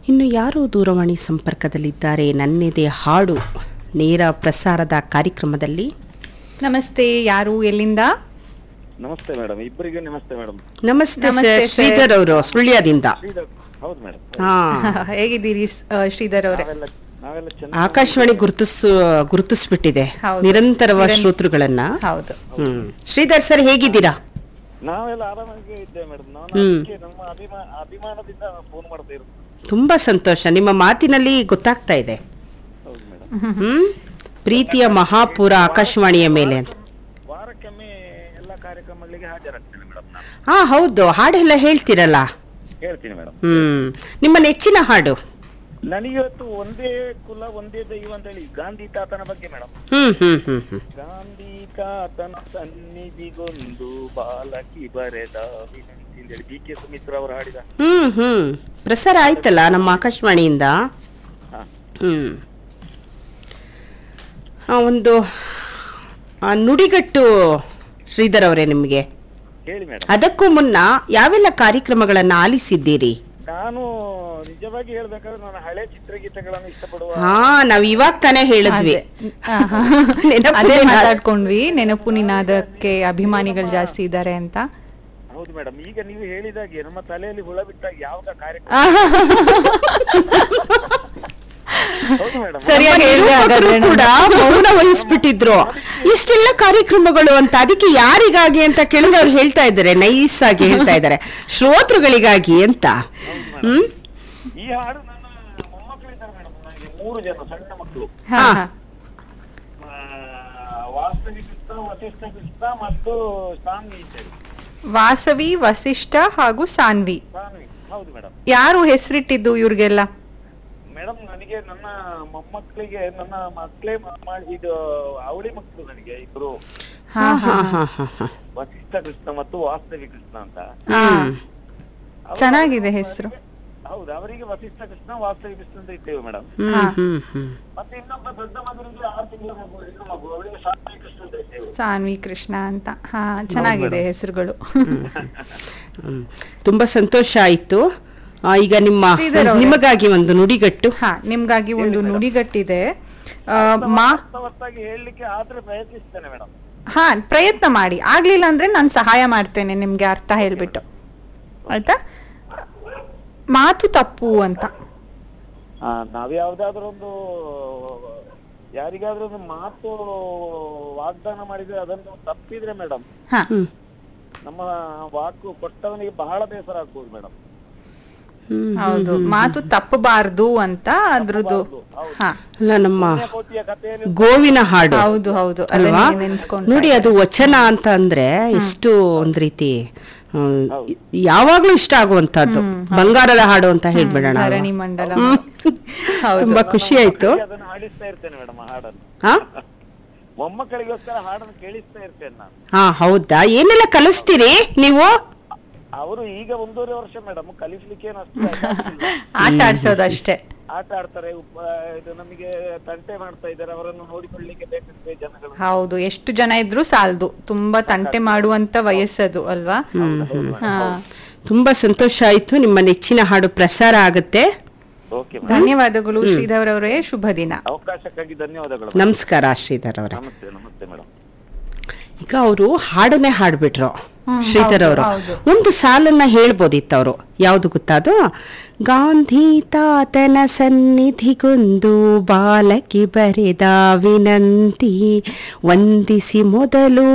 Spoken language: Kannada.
ಇನ್ನು ಯಾರು ದೂರವಾಣಿ ಸಂಪರ್ಕದಲ್ಲಿದ್ದಾರೆ ನನ್ನೆದೆ ಹಾಡು ನೇರ ಪ್ರಸಾರದ ಕಾರ್ಯಕ್ರಮದಲ್ಲಿ ನಮಸ್ತೆ ಯಾರು ಎಲ್ಲಿಂದ ನಮಸ್ತೆ ಮೇಡಮ್ ಇಬ್ಬರಿಗೆ ನಮಸ್ತೆ ಮೇಡಮ್ ನಮಸ್ತೆ ನಮಸ್ತೆ ಸರ್ ಸರ್. ಶ್ರೀಧರ್ ಅವರು ಸುಳ್ಯದಿಂದ ಹೌದು ಮೇಡಮ್ ಹಾ ಹೇಗಿದ್ದೀರಿ ಸ್- ಆ, ಶ್ರೀಧರ್ ಅವರೇ ನಾವೆಲ್ಲ ನಾವೆಲ್ಲ ಚೆನ್ನ ಆಕಾಶವಾಣಿ ಗುರುತಿಸು ಗುರುತಿಸ್ಬಿಟ್ಟಿದೆ ಹೌದು. ನಿರಂತರವಾದ ನಿರಂತರ- ಶ್ರೋತೃಗಳನ್ನ ಹೌದು ಹ್ಮ್ ಶ್ರೀಧರ್ ಸರ್ ಹೇಗಿದ್ದೀರಾ ನಾವೆಲ್ಲ ಆರಾಮಾಗಿ ಇದ್ದೇವೆ ಮೇಡಮ್ ನಾವು ಹ್ಮ್. ಅದಕ್ಕೆ ನಮ್ಮ ಅಭಿಮಾ ಅಭಿಮಾನದಿಂದ ಫೋನ್ ಮಾಡ್ತಾ ಇರೋದು ತುಂಬಾ ಸಂತೋಷ ನಿಮ್ಮ ಮಾತಿನಲ್ಲಿ ಗೊತ್ತಾಗ್ತಾ ಇದೆ ಹೌದು ಮೇಡಮ್ ಹ್ಮ್ ಪ್ರೀತಿಯ ಮಹಾಪುರ ಆಕಾಶವಾಣಿಯ ಮೇಲೆ ಅಂತ ವಾರಕ್ಕೊಮ್ಮೆ ಎಲ್ಲ ಕಾರ್ಯಕ್ರಮಗಳಿಗೆ ಹಾಜರಾಗ್ತೇನೆ ಮೇಡಮ್ ನಾನು ಹಾ ಹೌದು ಹಾಡೆಲ್ಲ ಹೇಳ್ತೀರಲ್ಲ ಹೇಳ್ತೀನಿ ಮೇಡಮ್ ಹ್ಮ್ ನಿಮ್ಮ ನೆಚ್ಚಿನ ಹಾಡು ನನಗಿವತ್ತು ಒಂದೇ ಕುಲ ಒಂದೇ ದೈವ ಅಂತ ಹೇಳಿ ಗಾಂಧಿ ತಾತನ ಬಗ್ಗೆ ಮೇಡಮ್ ಹ್ಮ್ ಹ್ಮ್ ಹ್ಮ್ ಹ್ಮ್ ಗಾಂಧಿ ತಾತನ ಸನ್ನಿಧಿಗೊಂದು ಬಾಲಕಿ ಬರೆದ ವಿನಂತಿ ಅಂತ ಹೇಳಿ ಬಿ ಕೆ ಸುಮಿತ್ರ ಅವರು ಹಾಡಿದ ಹ್ಮ್ ಹ್ಮ್ ಪ್ರಸಾರ ಆಯ್ತಲ್ಲ ನಮ್ಮ ಆಕಾಶವಾಣಿಯಿಂದ ಹಾ ಹ್ಮ್ ಆ, ಒಂದು ಆ, ನುಡಿಗಟ್ಟು ಶ್ರೀಧರ್ ಅವರೇ ನಿಮಗೆ ಹೇಳಿ ಮೇಡಮ್ ಅದಕ್ಕೂ ಮುನ್ನ ಯಾವೆಲ್ಲ ಕಾರ್ಯಕ್ರಮಗಳನ್ನ ಆಲಿಸಿದ್ದೀರಿ ನಾನು ನಿಜವಾಗಿ ಹೇಳ್ಬೇಕಾದ್ರೆ ನಾನು ಹಳೆ ಚಿತ್ರಗೀತೆಗಳನ್ನು ಇಷ್ಟಪಡುವ ಹಾ ನಾವ್ ಇವಾಗ ತಾನೇ ಹೇಳಿದ್ವಿ ಅದೇ. ಆಹಾ. ನೆನಪು ಅದೇ ನಿನಾದ. ಮಾತಾಡ್ಕೊಂಡ್ವಿ ನೆನಪು ನಿನಾದಕ್ಕೆ ಅಭಿಮಾನಿಗಳು ಜಾಸ್ತಿ ಇದ್ದಾರೆ ಅಂತ ಹೌದು ಮೇಡಮ್ ಈಗ ನೀವು ಹೇಳಿದಾಗೆ ನಮ್ಮ ತಲೆಯಲ್ಲಿ ಹುಳ ಬಿಟ್ಟಾಗ ಯಾವಾಗ ಕಾರ್ಯಕ್ರಮ ಹೌದು ಮೇಡಮ್ ಸರಿಯಾಗಿ ನಮ್ಮ ಹೇಳಿದೆ ನಿರೂಪಕರು ಹಾಗಾದ್ರೆ ಕೂಡ ಮೌನ ವಹಿಸ್ಬಿಟ್ಟಿದ್ರು ಇಷ್ಟೆಲ್ಲ ಕಾರ್ಯಕ್ರಮಗಳು ಅಂತ ಅದಕ್ಕೆ ಯಾರಿಗಾಗಿ ಅಂತ ಕೇಳಿದ್ರೆ ಅವ್ರು ಹೇಳ್ತಾ ಇದ್ದಾರೆ ನೈಸ್ ಆಗಿ ಹೇಳ್ತಾ ಇದ್ದಾರೆ ಶ್ರೋತೃಗಳಿಗಾಗಿ ಅಂತ ಹ್ಮ್ ಈ ಹಾಡು ನನ್ನ ಮೊಮ್ಮಕ್ಕಳಿದ್ದಾರೆ ಮೇಡಮ್ ನನಗೆ ಮೂರು ಜನ ಸಣ್ಣ ಮಕ್ಕಳು ಹಾ, ಹಾ. ಹಾ. ವಾಸ್ತವಿ ಕೃಷ್ಣ ವಸಿಷ್ಠ ಕೃಷ್ಣ ಮತ್ತು ಸಾನ್ವಿ ಅಂತ ಹೇಳಿ ವಾಸವಿ ವಸಿಷ್ಠ ಹಾಗೂ ಸಾನ್ವಿ ಸಾನ್ವಿ ಹೌದು ಮೇಡಮ್ ಯಾರು ಹೆಸರಿಟ್ಟಿದ್ದು ಇವ್ರಿಗೆಲ್ಲ ಮೇಡಮ್ ನನಗೆ ನನ್ನ ಮೊಮ್ಮಕ್ಕಳಿಗೆ ನನ್ನ ಮಕ್ಕಳೇ ಮಾಡಿ ಇದು ಅವಳಿ ಮಕ್ಕಳು ನನಗೆ ಇಬ್ರು ಹಾ ಹಾ ಹಾ ಹಾ ಹಾ ಹಾ ವಸಿಷ್ಠ ಕೃಷ್ಣ ಮತ್ತು ವಾಸ್ತವಿ ಕೃಷ್ಣ ಅಂತ ಹಾ. ಅವರು- ಚೆನ್ನಾಗಿದೆ ಹೆಸರು ಹೌದು ಅವರಿಗೆ ವಸಿಷ್ಠ ಕೃಷ್ಣ ವಾಸ್ತವಿ ಕೃಷ್ಣ ಅಂತ ಇದ್ದೇವೆ ಮೇಡಮ್ ಹ್ಮ್ ಹಾ. ಹ್ಮ್ ಹ್ಮ್ ಮತ್ತೆ ಇನ್ನೊಬ್ಬ ದೊಡ್ಡ ಮಗನಿಗೆ ಆರು ತಿಂಗಳ ಮಗು ಹೆಣ್ಣು ಮಗು ಅವಳಿಗೆ ಸಾತ್ವಿ ಕೃಷ್ಣ ಅಂತ ಇದ್ದೇವೆ ಸಾನ್ವಿ ಕೃಷ್ಣ ಅಂತ ಹಾ ಚೆನ್ನಾಗಿದೆ ಹೆಸರುಗಳು ಹ್ಮ್. ತುಂಬಾ ಸಂತೋಷ ಆಯ್ತು ಆ, ಈಗ ನಿಮ್ಮ ಶ್ರೀಧರ್ ಅವರೇ. ನಿಮಗಾಗಿ ಒಂದು ನುಡಿಗಟ್ಟು ಹಾ ನಿಮ್ಗಾಗಿ ಒಂದು ನುಡಿಗಟ್ಟಿದೆ ಆ, ಮಾ ಅರ್ಥವತ್ತಾಗಿ ಹೇಳಲಿಕ್ಕೆ ಆದ್ರೆ ಪ್ರಯತ್ನಿಸ್ತೇನೆ ಮೇಡಮ್ ಹಾ ಪ್ರಯತ್ನ ಮಾಡಿ ಆಗ್ಲಿಲ್ಲ ಅಂದ್ರೆ ನಾನು ಸಹಾಯ ಮಾಡ್ತೇನೆ ನಿಮ್ಗೆ ಅರ್ಥ ಹೇಳ್ಬಿಟ್ಟು ಆಯ್ತಾ ಮಾತು ತಪ್ಪು ಅಂತ ನಾವ್ ಯಾವ್ದಾದ್ರು ಒಂದು ಯಾರಿಗಾದ್ರೂ ಒಂದು ಮಾತು ವಾಗ್ದಾನ ಮಾಡಿದ್ರೆ ಅದನ್ನು ತಪ್ಪಿದ್ರೆ ಮೇಡಮ್ ಹಾ ಹ್ಮ್ ನಮ್ಮ ವಾಕು ಕೊಟ್ಟವನಿಗೆ ಬಹಳ ಬೇಸರ ಆಗ್ಬೋದು ಮೇಡಮ್ ಹ್ಮ್ ಹೌದು ಮಾತು ತಪ್ಪಬಾರ್ದು ಅಂತ ಅದ್ರದ್ದು ಹಾ ಅಲ್ಲ ನಮ್ಮ ಕೋಟಿಯ ಕಥೆಯಲ್ಲಿ ಗೋವಿನ ಹಾಡು ಹೌದು ಹೌದು ಅಲ್ವಾ ಅದನ್ನ ನೆನ್ಸ್ಕೊಂಡ್ರೆ. ನೋಡಿ ಅದು ವಚನ ಅಂತ ಅಂದ್ರೆ ಎಷ್ಟು ಒಂದ್ ರೀತಿ ಹ್ಮ್, ಯಾವಾಗ್ಲೂ ಇಷ್ಟ ಆಗುವಂತದ್ದು ಬಂಗಾರದ ಹಾಡು ಅಂತ ಹೇಳ್ಬಿಡೋಣ ಅಲ್ವಾ? ಧರಣಿ ಮಂಡಲ ಹ್ಮ್. ಹೌದು ತುಂಬಾ ಖುಷಿ ಆಯ್ತು ಅದನ್ನು ಹಾಡಿಸ್ತಾ ಇರ್ತೇನೆ ಮೇಡಮ್ ಆ ಹಾಡನ್ನು ಹಾ ಮೊಮ್ಮಕ್ಕಳಿಗೋಸ್ಕರ ಹಾಡನ್ನು ಕೇಳಿಸ್ತಾ ಇರ್ತೇನೆ ನಾನು ಹಾ ಹೌದಾ ಏನೆಲ್ಲ ಕಲಿಸ್ತೀರಿ ನೀವು ಅವರು ಈಗ ಒಂದೂವರೆ ವರ್ಷ ಮೇಡಮ್ ಕಲಿಸ್ಲಿಕ್ಕೆ ಏನು ಅಷ್ಟು ಆಗ್ತಿಲ್ಲ. ಆಟ ಆಡ್ಸೋದಷ್ಟೇ ಆಟ ಆಡ್ತಾರೆ ಉಪ ಇದು ನಮಗೆ ತಂಟೆ ಮಾಡ್ತಾ ಇದ್ದಾರೆ ಅವರನ್ನು ನೋಡಿಕೊಳ್ಳಿಕ್ಕೆ ಬೇಕಂತೆ ಜನಗಳು ಹೌದು ಎಷ್ಟು ಜನ ಇದ್ರು ಸಾಲದು ತುಂಬಾ ತಂಟೆ ಮಾಡುವಂತ ವಯಸ್ಸದು ಅಲ್ವಾ ಹಾ ತುಂಬಾ ಸಂತೋಷ ಆಯ್ತು ನಿಮ್ಮ ನೆಚ್ಚಿನ ಹಾಡು ಪ್ರಸಾರ ಆಗುತ್ತೆ ಓಕೆ ಧನ್ಯವಾದಗಳು ಶ್ರೀಧರ್ ಅವರೇ ಶುಭ ದಿನ ಅವಕಾಶಕ್ಕಾಗಿ ಧನ್ಯವಾದಗಳು ನಮಸ್ಕಾರ ಶ್ರೀಧರ್ ಅವರೇ ನಮಸ್ತೆ ನಮಸ್ತೆ ಮೇಡಮ್ ಈಗ ಅವರು ಹಾಡನ್ನೇ ಹಾಡ್ಬಿಟ್ರು ಶ್ರೀಧರ್ ಹೌದು, ಅವರು ಹೌದು. ಒಂದು ಸಾಲನ್ನ ಹೇಳ್ಬೋದಿತ್ತು ಅವರು ಯಾವ್ದು ಗೊತ್ತಾದು ಗಾಂಧಿ ತಾತನ ಸನ್ನಿಧಿಗೊಂದು ಬಾಲಕಿ ಬರೆದ ವಿನಂತಿ ವಂದಿಸಿ ಮೊದಲು